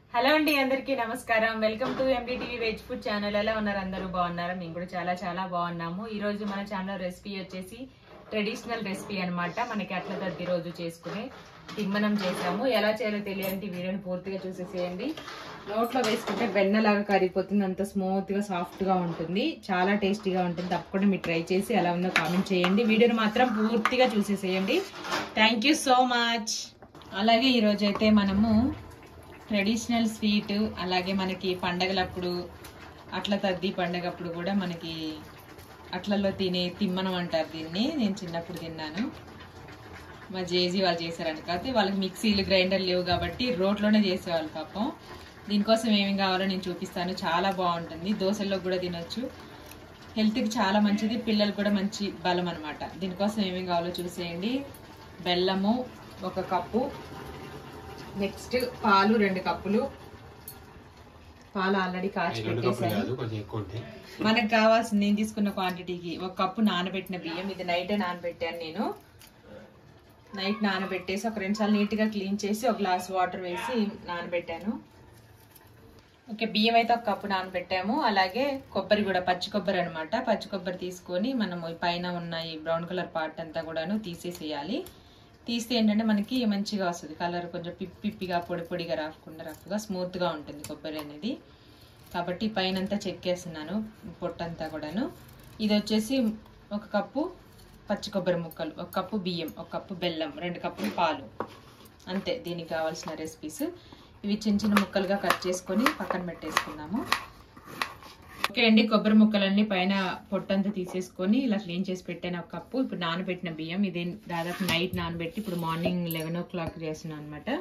Hello అండి అందరికీ నమస్కారం welcome to NDTV veg food channel ఎలా ఉన్నారు అందరూ బాగున్నారా మేము కూడా చాలా చాలా బాగున్నాము ఈ రోజు మన ఛానల్ రెసిపీ వచ్చేసి ట్రెడిషనల్ రెసిపీ అన్నమాట మనకి అట్ల దద్ది రోజు చేసుకునే తిమ్మనం చేసాము ఎలా చేయాలో తెలియండి వీడియోని పూర్తిగా చూసేసేయండి నోట్లో వేసుకుంటే వెన్నలాగా కరిగిపోతుంది అంత స్మూత్ గా సాఫ్ట్ గా ఉంటుంది చాలా టేస్టీగా ఉంటుంది తప్పకుండా మీరు ట్రై చేసి ఎలా ఉందో కామెంట్ చేయండి వీడియోని మాత్రం పూర్తిగా చూసేసేయండి థ్యాంక్ యూ సో మచ్ అలాగే ఈరోజు అయితే మనము ట్రెడిషనల్ స్వీట్ అలాగే మనకి పండగలప్పుడు అట్ల తద్ది పండగప్పుడు కూడా మనకి అట్లలో తినే తిమ్మనం అంటారు దీన్ని నేను చిన్నప్పుడు తిన్నాను మా జేజీ వాళ్ళు చేశారని కాకపోతే వాళ్ళకి మిక్సీలు గ్రైండర్ లేవు కాబట్టి రోట్లోనే చేసేవాళ్ళు పాపం దీనికోసం ఏమేమి కావాలో నేను చూపిస్తాను చాలా బాగుంటుంది దోశల్లో కూడా తినొచ్చు హెల్త్కి చాలా మంచిది పిల్లలకు కూడా మంచి బలం అనమాట దీనికోసం ఏమేమి కావాలో చూసేయండి బెల్లము ఒక కప్పు నెక్స్ట్ పాలు రెండు కప్పులు పాలు ఆల్రెడీ కాచి రెండు కప్పులు పెట్టేసాను కాదు కొంచెం ఎక్కువ ఉంటాయి మనకు కావాల్సింది నేను తీసుకున్న క్వాంటిటీకి ఒక కప్పు నానబెట్టిన బియ్యం ఇది నైటే నానబెట్టాను నేను నైట్ నానబెట్టేసి ఒక రెండు సార్లు నీట్గా క్లీన్ చేసి ఒక గ్లాస్ వాటర్ వేసి నానబెట్టాను ఓకే బియ్యం అయితే ఒక కప్పు నానబెట్టాము అలాగే కొబ్బరి కూడా పచ్చి కొబ్బరి అనమాట పచ్చి కొబ్బరి తీసుకొని మనము ఈ పైన ఉన్న ఈ బ్రౌన్ కలర్ పార్ట్ అంతా కూడాను తీసేసేయాలి తీస్తే ఏంటంటే మనకి మంచిగా వస్తుంది కలర్ కొంచెం పిప్పి పిప్పిగా పొడి పొడిగా రాకుండా రఫ్గా స్మూత్గా ఉంటుంది కొబ్బరి అనేది కాబట్టి పైన అంతా చెక్కేస్తున్నాను పొట్టంతా కూడాను ఇది వచ్చేసి ఒక కప్పు పచ్చి కొబ్బరి ముక్కలు ఒక కప్పు బియ్యం ఒక కప్పు బెల్లం రెండు కప్పులు పాలు అంతే దీనికి కావాల్సిన రెసిపీస్ ఇవి చిన్న చిన్న ముక్కలుగా కట్ చేసుకొని పక్కన పెట్టేసుకుందాము ఓకే అండి కొబ్బరి ముక్కలన్నీ పైన పొట్టంతా తీసేసుకొని ఇలా క్లీన్ చేసి పెట్టాను ఒక కప్పు ఇప్పుడు నానబెట్టిన బియ్యం ఇది దాదాపు నైట్ నానబెట్టి ఇప్పుడు మార్నింగ్ లెవెన్ ఓ క్లాక్ చేస్తున్నాను అనమాట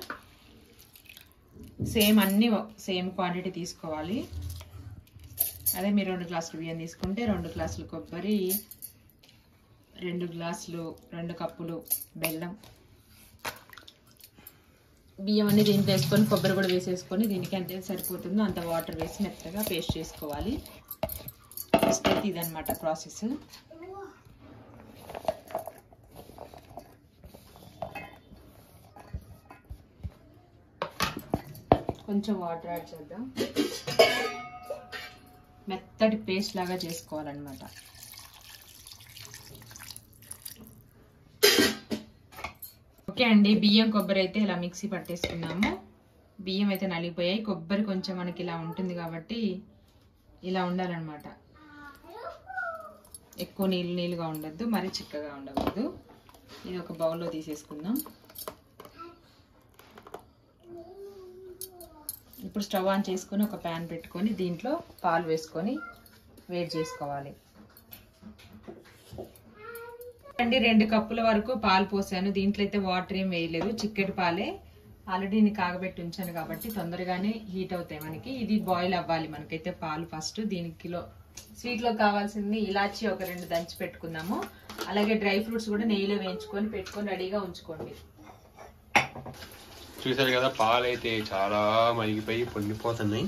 సేమ్ అన్ని సేమ్ క్వాంటిటీ తీసుకోవాలి అదే మీరు రెండు గ్లాసులు బియ్యం తీసుకుంటే రెండు గ్లాసులు కొబ్బరి రెండు గ్లాసులు రెండు కప్పులు బెల్లం బియ్యం అన్ని దీంట్లో వేసుకొని కొబ్బరి కూడా వేసేసుకొని దీనికి ఎంత సరిపోతుందో అంత వాటర్ వేసి మెత్తగా పేస్ట్ చేసుకోవాలి ఫస్ట్ అయితే ఇదనమాట ప్రాసెస్ కొంచెం వాటర్ యాడ్ చేద్దాం మెత్తటి పేస్ట్ లాగా చేసుకోవాలన్నమాట ఓకే అండి బియ్యం కొబ్బరి అయితే ఇలా మిక్సీ పట్టేసుకున్నాము బియ్యం అయితే నలిగిపోయాయి కొబ్బరి కొంచెం మనకి ఇలా ఉంటుంది కాబట్టి ఇలా ఉండాలన్నమాట ఎక్కువ నీళ్ళు నీళ్ళుగా ఉండద్దు మరీ చిక్కగా ఉండకూడదు ఇది ఒక బౌల్లో తీసేసుకుందాం ఇప్పుడు స్టవ్ ఆన్ చేసుకొని ఒక ప్యాన్ పెట్టుకొని దీంట్లో పాలు వేసుకొని వేడి చేసుకోవాలి అండి రెండు కప్పుల వరకు పాలు పోసాను దీంట్లో అయితే వాటర్ ఏం వేయలేదు చిక్కటి పాలే ఆల్రెడీ నేను కాగబెట్టి ఉంచాను కాబట్టి తొందరగానే హీట్ అవుతాయి మనకి ఇది బాయిల్ అవ్వాలి మనకైతే పాలు ఫస్ట్ దీనికి కిలో స్వీట్ లో కావాల్సింది ఇలాచి ఒక రెండు దంచి పెట్టుకుందాము అలాగే డ్రై ఫ్రూట్స్ కూడా నెయ్యిలో వేయించుకొని పెట్టుకొని రెడీగా ఉంచుకోండి చూసారు కదా పాలు అయితే చాలా మరిగిపోయి పొంగిపోతున్నాయి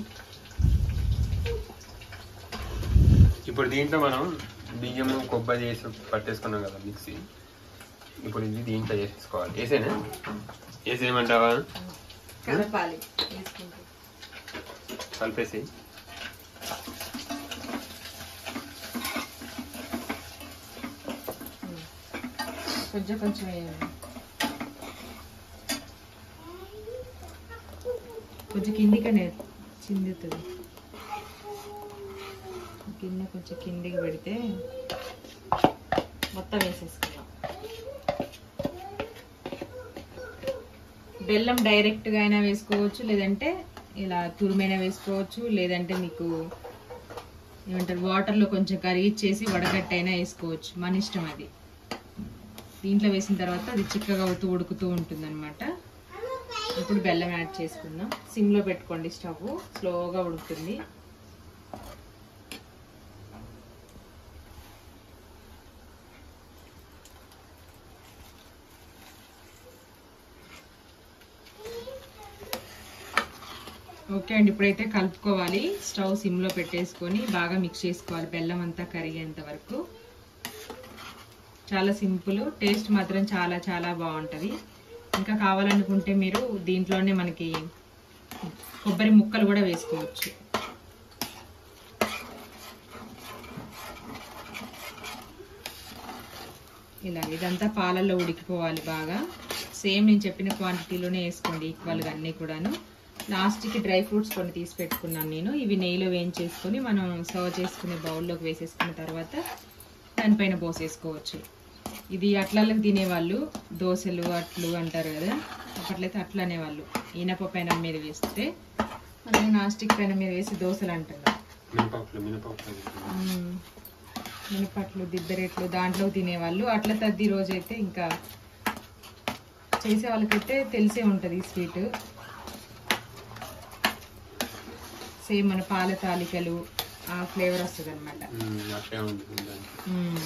ఇప్పుడు దీంట్లో మనం బియ్యము కొబ్బరి చేసి పట్టేసుకున్నాం కదా మిక్సీ ఇప్పుడు ఇది దీంట్లో చేసేసుకోవాలి వేసేనా వేసేయమంటావా కలపాలి వేసుకుంటూ కలిపేసి కొంచెం కొంచెం వేయండి కొంచెం కిందికనే చిందుతుంది కింద కొంచెం కిందికి పెడితే మొత్తం వేసేసుకుందాం బెల్లం డైరెక్ట్గా అయినా వేసుకోవచ్చు లేదంటే ఇలా తురుమైనా వేసుకోవచ్చు లేదంటే మీకు ఏమంటారు వాటర్లో కొంచెం కరిగిచ్చేసి వడగట్టైనా వేసుకోవచ్చు మన ఇష్టం అది దీంట్లో వేసిన తర్వాత అది చిక్కగా అవుతూ ఉడుకుతూ ఉంటుంది అనమాట ఇప్పుడు బెల్లం యాడ్ చేసుకుందాం సిమ్లో పెట్టుకోండి స్టవ్ స్లోగా ఉడుకుతుంది ఓకే అండి ఇప్పుడైతే కలుపుకోవాలి స్టవ్ సిమ్లో పెట్టేసుకొని బాగా మిక్స్ చేసుకోవాలి బెల్లం అంతా కరిగేంత వరకు చాలా సింపుల్ టేస్ట్ మాత్రం చాలా చాలా బాగుంటుంది ఇంకా కావాలనుకుంటే మీరు దీంట్లోనే మనకి కొబ్బరి ముక్కలు కూడా వేసుకోవచ్చు ఇలా ఇదంతా పాలల్లో ఉడికిపోవాలి బాగా సేమ్ నేను చెప్పిన క్వాంటిటీలోనే వేసుకోండి ఈక్వల్గా అన్నీ కూడాను లాస్ట్కి డ్రై ఫ్రూట్స్ కొన్ని తీసి పెట్టుకున్నాను నేను ఇవి నెయ్యిలో వేయించేసుకొని మనం సర్వ్ చేసుకునే బౌల్లోకి వేసేసుకున్న తర్వాత దానిపైన పోసేసుకోవచ్చు ఇది అట్లలకు తినేవాళ్ళు దోశలు అట్లు అంటారు కదా అప్పట్లయితే అట్లు అనేవాళ్ళు ఈనప పెనం మీద వేస్తే మనం నాస్టిక్ పెనం మీద వేసి దోశలు అంటారు మినపప్పులు మినపప్పులు మ్మ్. మినపట్లు దిద్దరెట్లు దాంట్లో తినేవాళ్ళు అట్ల తద్ది రోజు అయితే ఇంకా చేసే వాళ్ళకైతే తెలిసే ఉంటుంది ఈ స్వీట్ సేమ్ మన పాల తాలికలు ఆ ఫ్లేవర్ వస్తుంది అనమాట ఉమ్, అట్లే ఉంటుంది దానికి.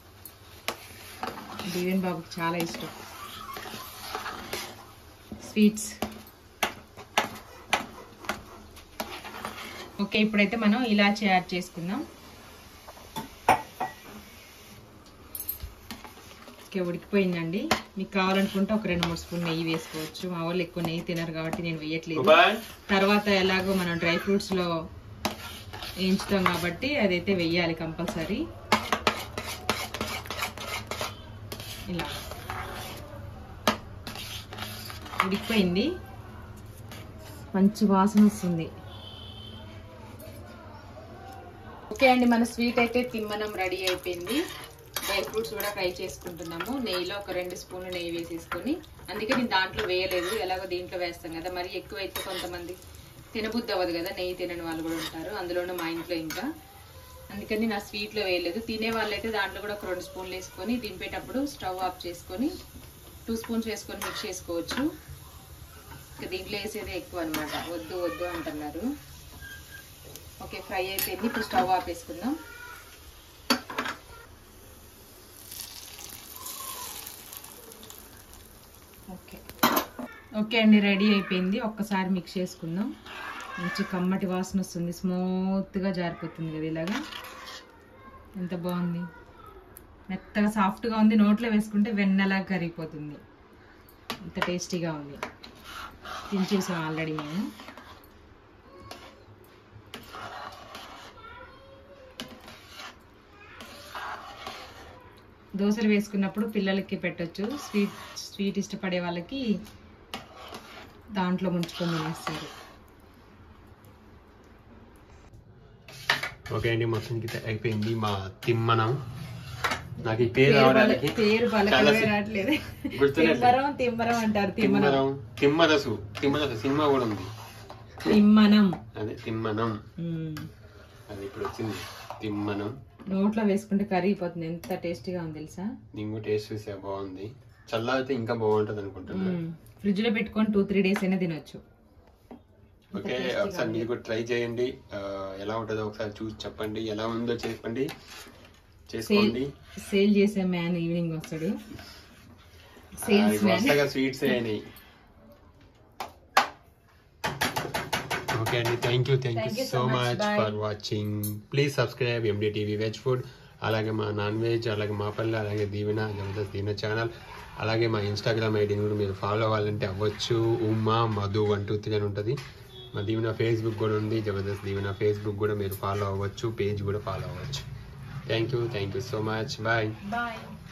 దీవెన్ బాబుకి చాలా ఇష్టం స్వీట్స్ ఓకే ఇప్పుడైతే మనం ఇలాచి యాడ్ చేసుకుందాం ఓకే ఉడికిపోయిందండి మీకు కావాలనుకుంటే ఒక రెండు మూడు స్పూన్ నెయ్యి వేసుకోవచ్చు మా వాళ్ళు ఎక్కువ నెయ్యి తినరు కాబట్టి నేను వేయట్లేదు బాయ్ తర్వాత ఎలాగో మనం డ్రై ఫ్రూట్స్ లో వేయించుతాం కాబట్టి అదైతే వెయ్యాలి కంపల్సరీ ఇలా ఉడికిపోయింది మంచి వాసన వస్తుంది ఓకే అండి మన స్వీట్ అయితే తిమ్మనం రెడీ అయిపోయింది డ్రై ఫ్రూట్స్ కూడా ఫ్రై చేసుకుంటున్నాము నెయ్యిలో ఒక రెండు స్పూన్లు నెయ్యి వేసేసుకొని అందుకే నేను దాంట్లో వేయలేదు ఎలాగో దీంట్లో వేస్తాం కదా మరి ఎక్కువ అయితే కొంతమంది తినబుద్ధి అవ్వదు కదా నెయ్యి తినని వాళ్ళు కూడా ఉంటారు అందులోనూ మా ఇంట్లో ఇంకా అందుకని నా స్వీట్లో వేయలేదు తినే వాళ్ళైతే దాంట్లో కూడా ఒక రెండు స్పూన్లు వేసుకొని దింపేటప్పుడు స్టవ్ ఆఫ్ చేసుకొని టూ స్పూన్స్ వేసుకొని మిక్స్ చేసుకోవచ్చు ఇంకా దీంట్లో వేసేది ఎక్కువ అనమాట వద్దు వద్దు అంటున్నారు ఓకే ఫ్రై అయిపోయింది ఇప్పుడు స్టవ్ ఆపేసుకుందాం ఓకే ఓకే అండి రెడీ అయిపోయింది ఒక్కసారి మిక్స్ చేసుకుందాం మంచి కమ్మటి వాసన వస్తుంది స్మూత్గా జారిపోతుంది కదా ఇలాగా ఎంత బాగుంది మెత్తగా సాఫ్ట్గా ఉంది నోట్లో వేసుకుంటే వెన్నలా కరిగిపోతుంది ఎంత టేస్టీగా ఉంది తినేసాం ఆల్రెడీ మేము దోశలు వేసుకున్నప్పుడు పిల్లలకి పెట్టొచ్చు స్వీట్ స్వీట్ ఇష్టపడే వాళ్ళకి దాంట్లో ముంచుకొని తినేస్తారు ఓకే అండి మొత్తానికి అయితే అయిపోయింది మా తిమ్మనం నాకు ఈ పేరు పేరు రావడానికి బల- పేరు చాలా బలకమే సి- రావట్లేదు గుర్తులేదు. తిమ్మరం తిమ్మరం అంటారు తిమ్మనం తిమ్మనం తిమ్మదసు తిమ్మదసు సినిమా కూడా ఉంది తిమ్మనం అదే తిమ్మనం మ్మ్. అది ఇప్పుడు వచ్చింది తిమ్మనం నోట్లో వేసుకుంటే కరిగిపోతుంది ఎంత టేస్టీగా ఉంది తెలుసా నేను కూడా టేస్ట్ చూసా బాగుంది చల్లారితే ఇంకా బాగుంటది అనుకుంటున్నా ఫ్రిడ్జ్ లో పెట్టుకొని టూ త్రీ డేస్ అయినా తినొచ్చు ఓకే ఒకసారి మీరు కూడా ట్రై చేయండి ఆ, ఎలా ఉంటుందో ఒకసారి చూసి చెప్పండి ఎలా ఉందో చెప్పండి చేసుకోండి సేల్ చేసే మ్యాన్ ఈవినింగ్ వస్తాడు ఆ, సేల్స్ ఇప్పుడు మ్యాన్ వస్తాగా స్వీట్స్ అయినాయి ఓకే అండి thank you thank Thank you you so so much. Much Bye. For watching please subscribe ND TV veg food అలాగే మా నాన్ వెజ్ అలాగే మా పల్లె అలాగే దీవెన జబర్దస్త్ దీవెన ఛానల్ అలాగే మా ఇన్స్టాగ్రామ్ ఐడిని కూడా మీరు ఫాలో అవ్వాలంటే అవ్వచ్చు Uma Madhu one two three అని ఉంటుంది మా దీవెన ఫేస్బుక్ కూడా ఉంది జబర్దస్త్ దీవెన ఫేస్బుక్ కూడా మీరు ఫాలో అవ్వచ్చు పేజ్ కూడా ఫాలో అవ్వచ్చు thank you thank you so much bye bye